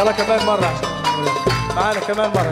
يلا كمان مرة عشان معانا كمان مرة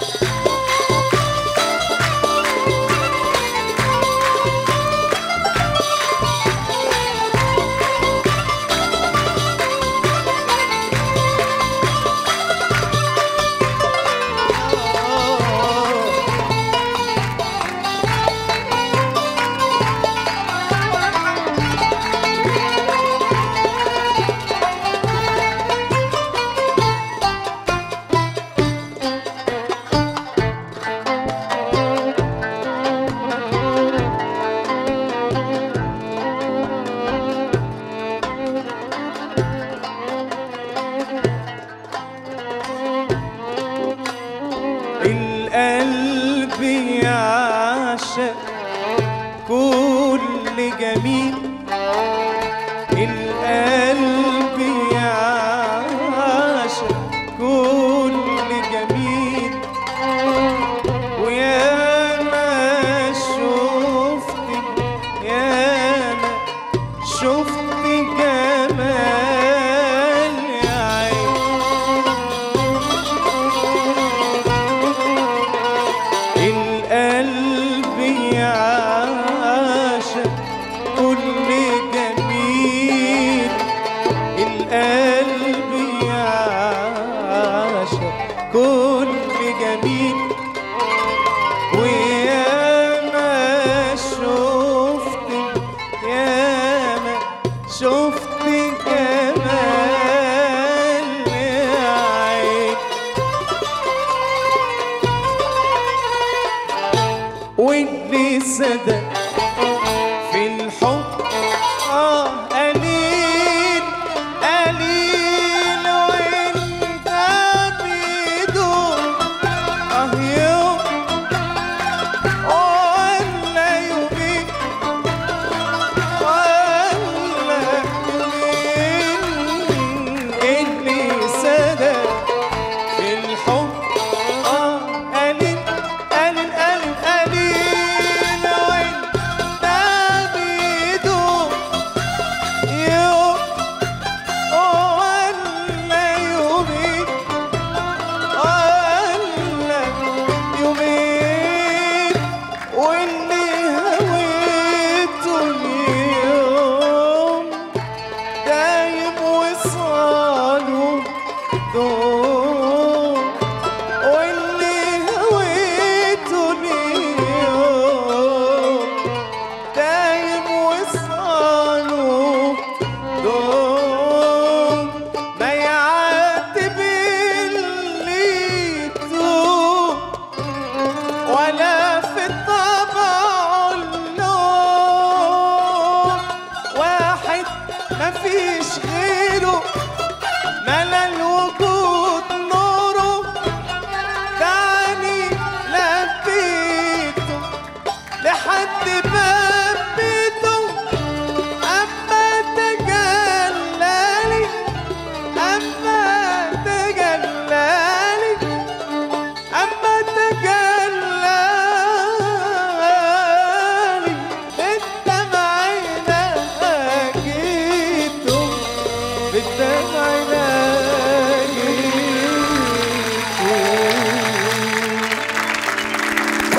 القلب يعشق كل جميل القلب يعشق كل جميل ويا ما شفت يا ما شفت جمال يا عين القلب يعشق كل جميل القلب يعشق كل جميل ويا ما شفت يا ما شفت جمال يا عين واللي صدق في الحب اه قليل قليل وانت بدون اه يوم ولا يومين ولا يومين اللي صدق في الحب اه قليل قليل قليل قليل وانت بيدوم يوم ولا يومين ولا يومين واللي هويته اليوم دايم وصاله دوم واللي هويته اليوم دايم وصاله دوم ما يعاتب اللي يتوب ولا في الطبع اللوم واحد مفيش غيره ملا الوجود نوره دعني لبيته لحد باب بيته أما تجلالي أما تجلالي أما تجلالي بالدمع لقيته بالدمع لقيته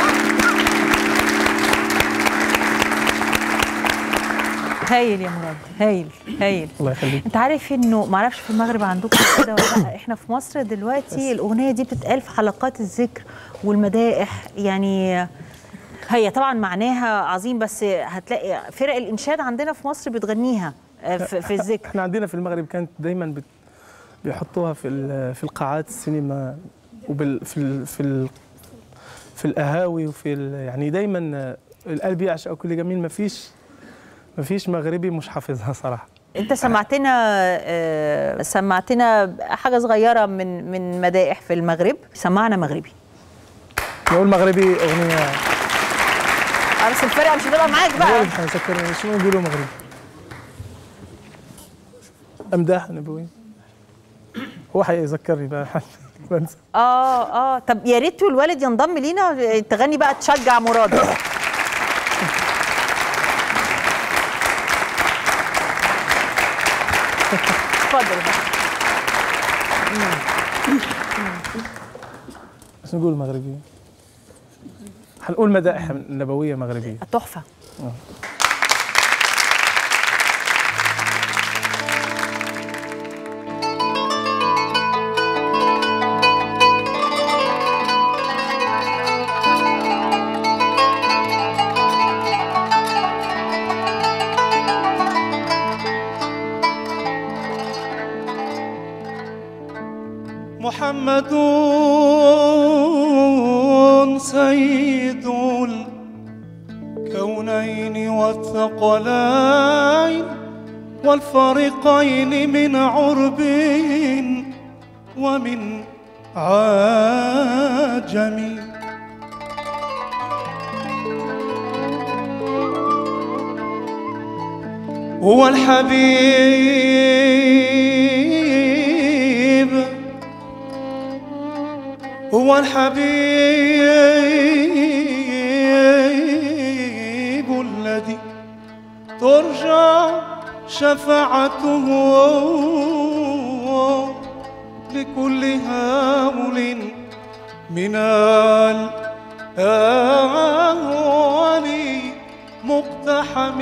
هايل يا مراد هايل هايل الله يخليك انت عارف انه ما اعرفش في المغرب عندكم كده ولا لا احنا في مصر دلوقتي الاغنيه دي بتتقال في حلقات الذكر والمدائح يعني هي طبعا معناها عظيم بس هتلاقي فرق الانشاد عندنا في مصر بتغنيها آه، في, في الذكر احنا عندنا في المغرب كانت دايما بت... بيحطوها في ال- في القاعات السينما وبال في ال... في ال... في القهاوي وفي ال... يعني دايما القلب يعشق كل جميل ما فيش ما فيش مغربي مش حافظها صراحه انت سمعتنا آه، سمعتنا حاجه صغيره من من مدائح في المغرب سمعنا مغربي نقول مغربي اغنيه آه، بس الفرقه مش هتبقى معاك بقى هنسكر شنو نقولوا مغربي امداح نبوي هو حيذكرني بقى بنسى اه اه طب يا ريت الوالد ينضم لينا تغني بقى تشجع مراد اتفضل بقى. مم. بس نقول مغربية حنقول مدائح نبوية مغربية تحفه محمد سيد الكونين والثقلين والفريقين من عرب ومن عجم هو الحبيب هو الحبيب الذي ترجى شفاعته لكل هول من الأهوال مقتحم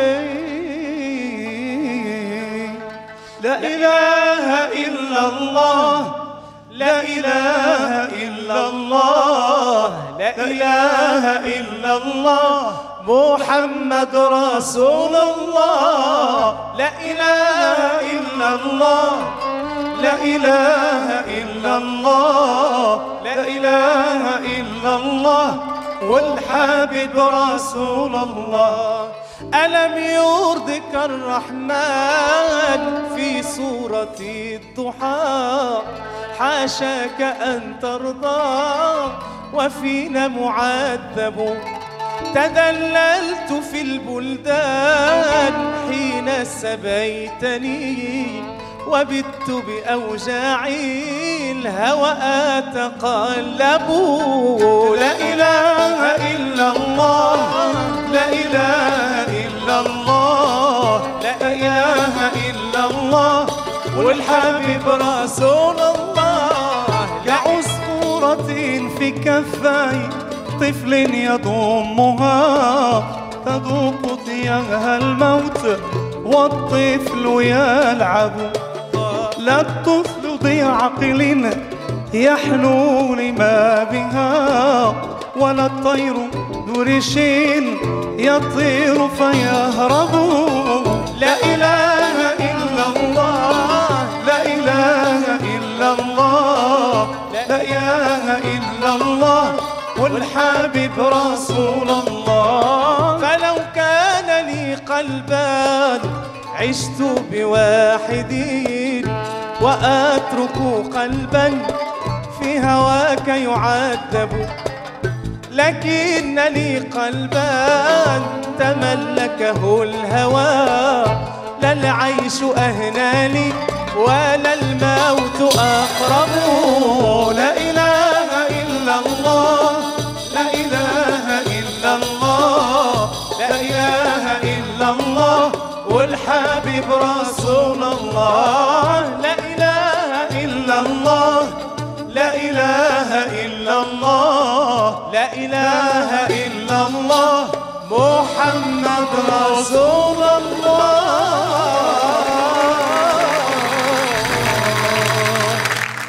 لا إله إلا الله لا إله إلا الله لا إله إلا الله محمد رسول الله لا إله إلا الله لا إله إلا الله لا إله إلا الله والحبيب رسول الله ألم يرضك الرحمن في سورة الضحى حاشاك أن ترضى وفينا معذب تدللت في البلدان حين سبيتني وبت بأوجاعي الهوى أتقلب لا إله إلا الله لا إله إلا الله لا إله إلا الله والحبيب رسول الله كعصفورة في كفاي طفل يضمها تذوق ضياها الموت والطفل يلعب لا الطفل ذي عقل يحنو لما بها ولا الطير ذو ريش يطير فيهرب لا إله إلا الله لا إله إلا الله لا إله إلا الله والحبيب رسول الله فلو كان لي قلبان عشت بواحد وأترك قلبا في هواك يعذب لكن لي قلبان تملكه الهوى لا العيش أهنى لي ولا الموت أقرب لا إله إلا الله لا إله إلا الله لا إله إلا الله والحبيب رسول الله لا إله إلا الله لا إله إلا الله لا إله إلا الله محمد رسول الله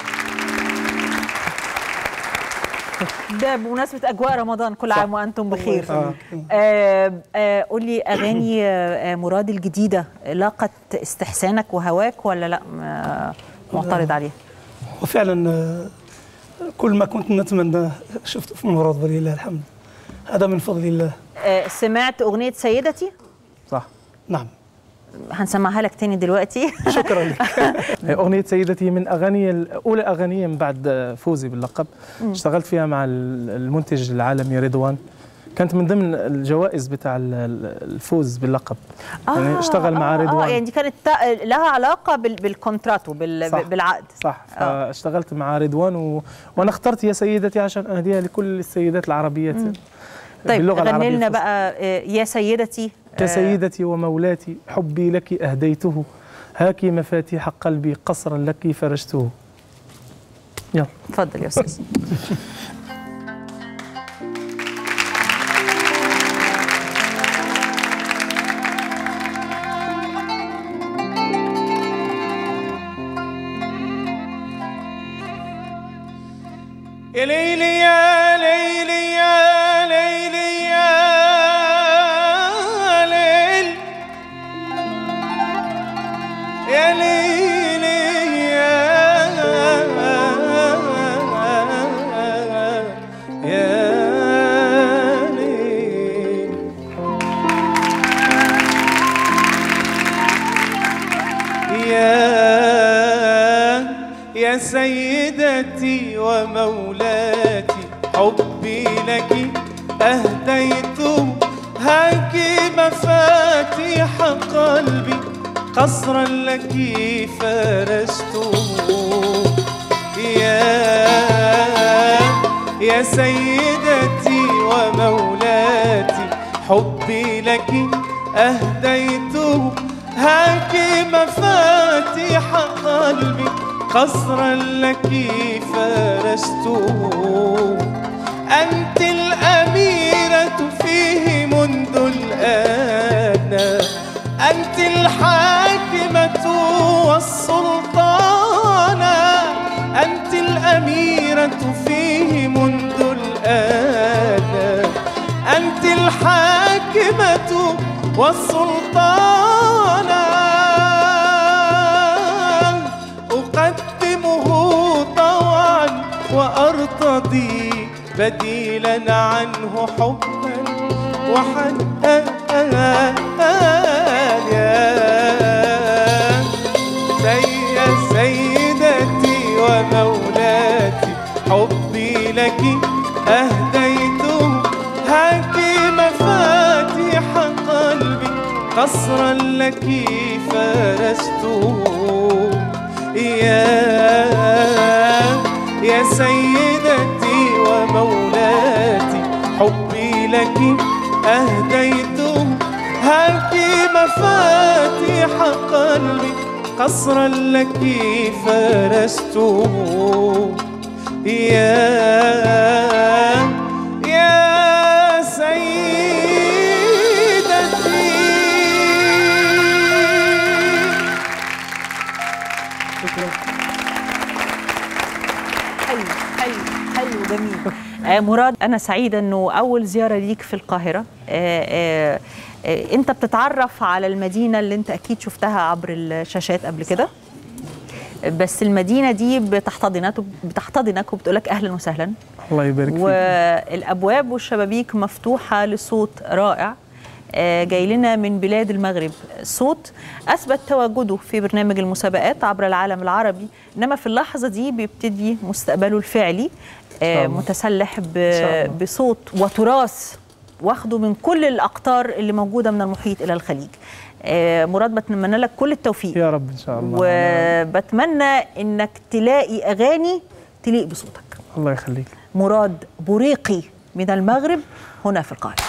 ده بمناسبه اجواء رمضان كل عام وانتم بخير آه. آه آه قولي اغاني آه مراد الجديده لاقت استحسانك وهواك ولا لا آه معترض عليها وفعلا آه، كل ما كنت نتمنى شفته في مراد ولله الحمد هذا من فضل الله آه سمعت اغنيه سيدتي صح نعم هنسمعها لك تاني دلوقتي شكرا لك أغنية سيدتي من أغاني أولى أغاني من بعد فوزي باللقب اشتغلت فيها مع المنتج العالمي رضوان كانت من ضمن الجوائز بتاع ال- ال- الفوز باللقب يعني اشتغل مع آه رضوان يعني دي كانت تا- لها علاقه بال بالكونترات وبال صح. بالعقد صح آه. فاشتغلت مع رضوان و... وانا اخترت يا سيدتي عشان اهديها لكل السيدات العربيات طيب باللغة غني العربية لنا الفصحى. بقى آه، يا سيدتي يا آه، سيدتي ومولاتي حبي لك أهديته هاك مفاتيح قلبي قصرا لك فرشته يلا اتفضل يا استاذ يا ليلي يا ليلي يا ليلي يا ليل يا ليلي يا يا ليل يا يا سيدتي ومولاتي حبي لك أهديته هاك مفاتيح قلبي قصرا لك فرشته يا يا سيدتي ومولاتي حبي لك أهديته هاك مفاتيح قلبي قصرا لك فرشته أنت الأميرة فيه منذ الآن أنت الحاكمة والسلطانة أنت الأميرة فيه منذ الآن أنت الحاكمة والسلطانة أقدمه طوعا وأرتضي بديلا عنه حبا وحنانا سي سيدتي ومولاتي حبي لك أهديته هاك مفاتيح قلبي قصرا لك فرشته يا يا سيدتي ومولاتي حبي لك أهديته هاك مفاتيح قلبي قصرا لك فرشته يا يا سيدتي حلو حلو حلو جميل آه مراد انا سعيده انه اول زياره ليك في القاهره آه آه آه انت بتتعرف على المدينه اللي انت اكيد شفتها عبر الشاشات قبل كده بس المدينه دي بتحتضنك بتحتضنك وبتقول لك اهلا وسهلا الله يبارك فيك والابواب والشبابيك مفتوحه لصوت رائع آه، جاي لنا من بلاد المغرب صوت اثبت تواجده في برنامج المسابقات عبر العالم العربي انما في اللحظه دي بيبتدي مستقبله الفعلي آه، الله. متسلح ب- شاء الله. بصوت وتراث واخده من كل الاقطار اللي موجوده من المحيط الى الخليج آه، مراد بتمنى لك كل التوفيق يا رب ان شاء الله وبتمنى انك تلاقي اغاني تليق بصوتك الله يخليك مراد بريقي من المغرب هنا في القاهرة